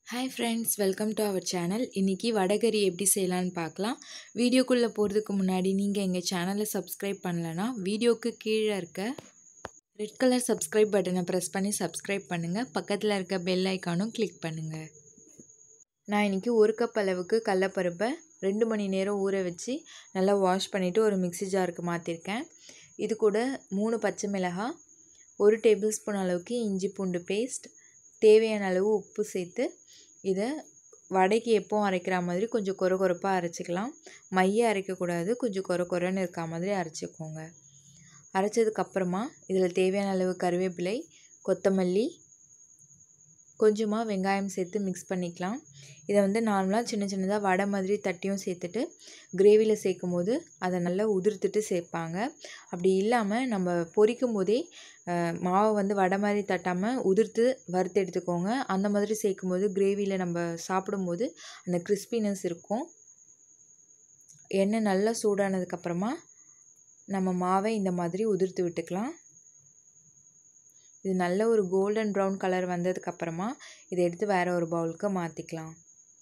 hi friends welcome to our channel இன்றைக்கி வடகரி எப்படி செய்யலான்னு பார்க்கலாம் வீடியோக்குள்ளே போகிறதுக்கு முன்னாடி நீங்கள் எங்கள் சேனலை சப்ஸ்கிரைப் பண்ணலனா வீடியோக்கு கீழே இருக்க ரெட் கலர் சப்ஸ்கிரைப் பட்டனை ப்ரெஸ் பண்ணி சப்ஸ்கிரைப் பண்ணுங்கள் பக்கத்தில் இருக்க பெல் ஐக்கானும் கிளிக் பண்ணுங்கள் நான் இன்றைக்கி ஒரு கப் அளவுக்கு கடலப்பருப்பை ரெண்டு மணி நேரம் ஊற வச்சு நல்லா வாஷ் பண்ணிவிட்டு ஒரு மிக்ஸி ஜாருக்கு மாற்றிருக்கேன் இது கூட மூணு பச்சை மிளகாய் ஒரு டேபிள் ஸ்பூன் அளவுக்கு இஞ்சி பூண்டு பேஸ்ட் தேவையான அளவு உப்பு சேர்த்து இதை வடைக்கு எப்போவும் அரைக்கிற மாதிரி கொஞ்சம் கொர கொரப்பாக அரைச்சிக்கலாம் மைய அரைக்கக்கூடாது கொஞ்சம் கொர கொரன்னு இருக்க மாதிரி அரைச்சிக்கோங்க அரைச்சதுக்கப்புறமா இதில் தேவையான அளவு கருவேப்பிலை கொத்தமல்லி கொஞ்சமாக வெங்காயம் சேர்த்து மிக்ஸ் பண்ணிக்கலாம் இதை வந்து நார்மலாக சின்ன சின்னதாக வடை மாதிரி தட்டியும் சேர்த்துட்டு கிரேவியில் சேர்க்கும் போது அதை நல்லா உதிர்த்துட்டு சேர்ப்பாங்க அப்படி இல்லாமல் நம்ம பொரிக்கும் போதே மாவை வந்து வடை மாதிரி தட்டாமல் உதிர்த்து வறுத்து எடுத்துக்கோங்க அந்த மாதிரி சேர்க்கும்போது கிரேவியில் நம்ம சாப்பிடும்போது அந்த கிறிஸ்பினஸ் இருக்கும் எண்ணெய் நல்லா சூடானதுக்கப்புறமா நம்ம மாவை இந்த மாதிரி உதிர்த்து விட்டுக்கலாம் இது நல்ல ஒரு கோல்டன் ப்ரௌன் கலர் வந்ததுக்கப்புறமா இதை எடுத்து வேறு ஒரு பவுலுக்கு மாற்றிக்கலாம்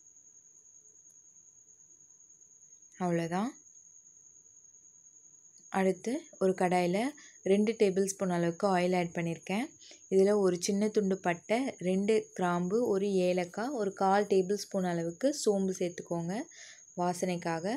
அவ்வளோதான் அடுத்து ஒரு கடாயில் ரெண்டு டேபிள் ஸ்பூன் அளவுக்கு ஆயில் ஆட் பண்ணியிருக்கேன் இதில் ஒரு சின்ன துண்டு பட்டை ரெண்டு கிராம்பு ஒரு ஏலக்காய் ஒரு கால் டேபிள் ஸ்பூன் அளவுக்கு சோம்பு சேர்த்துக்கோங்க வாசனைக்காக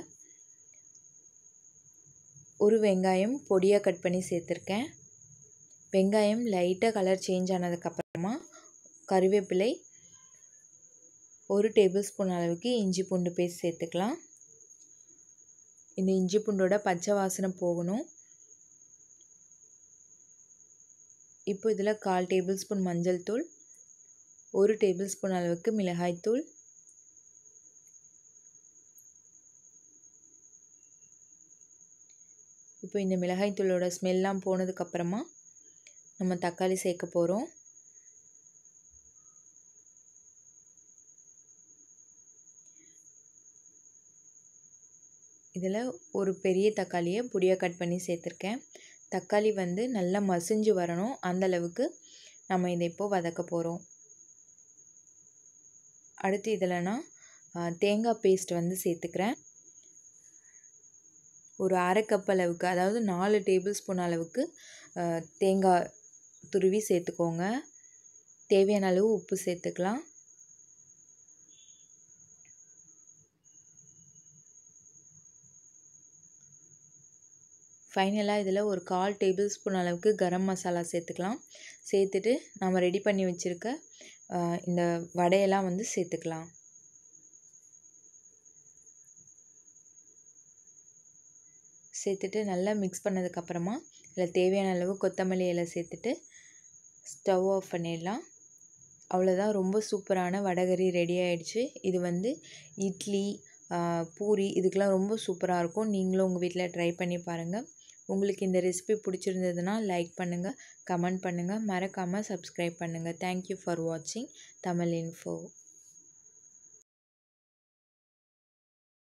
ஒரு வெங்காயம் பொடியாக கட் பண்ணி சேர்த்துருக்கேன் வெங்காயம் லைட்டாக கலர் சேஞ்ச் ஆனதுக்கப்புறமா கருவேப்பிலை ஒரு டேபிள் ஸ்பூன் அளவுக்கு இஞ்சி பூண்டு பேஸ்ட் சேர்த்துக்கலாம் இந்த இஞ்சி பூண்டோட பச்சை வாசனை போகணும் இப்போ இதில் கால் டேபிள் ஸ்பூன் மஞ்சள் தூள் ஒரு டேபிள் ஸ்பூன் அளவுக்கு மிளகாய் தூள் இப்போ இந்த மிளகாய் தூளோட ஸ்மெல்லாம் போனதுக்கப்புறமா நம்ம தக்காளி சேர்க்க போகிறோம் இதில் ஒரு பெரிய தக்காளியை பொடியாக கட் பண்ணி சேர்த்துருக்கேன் தக்காளி வந்து நல்லா மசிஞ்சு வரணும் அந்தளவுக்கு நம்ம இதை இப்போது வதக்க போகிறோம் அடுத்து இதில் நான் தேங்காய் பேஸ்ட் வந்து சேர்த்துக்கிறேன் ஒரு அரை கப் அளவுக்கு அதாவது நாலு டேபிள் ஸ்பூன் அளவுக்கு தேங்காய் துருவி சேர்த்துக்கோங்க தேவையான அளவு உப்பு சேர்த்துக்கலாம் ஃபைனலாக இதில் ஒரு கால் டேபிள் ஸ்பூன் அளவுக்கு கரம் மசாலா சேர்த்துக்கலாம் சேர்த்துட்டு நம்ம ரெடி பண்ணி வச்சுருக்க இந்த வடையெல்லாம் வந்து சேர்த்துக்கலாம் சேர்த்துட்டு நல்லா மிக்ஸ் பண்ணதுக்கப்புறமா இதில் தேவையான அளவு கொத்தமல்லி இலை சேர்த்துட்டு ஸ்டவ் ஆஃப் பண்ணிடலாம் அவ்வளோதான் ரொம்ப சூப்பரான வடகரி ரெடி ஆகிடுச்சு இது வந்து இட்லி பூரி இதுக்கெலாம் ரொம்ப சூப்பராக இருக்கும் நீங்களும் உங்கள் வீட்டில் ட்ரை பண்ணி பாருங்கள் உங்களுக்கு இந்த ரெசிபி பிடிச்சிருந்ததுன்னா லைக் பண்ணுங்கள் கமெண்ட் பண்ணுங்கள் மறக்காமல் சப்ஸ்கிரைப் பண்ணுங்கள் தேங்க்யூ ஃபார் வாட்சிங் தமிழ் இன்ஃபோ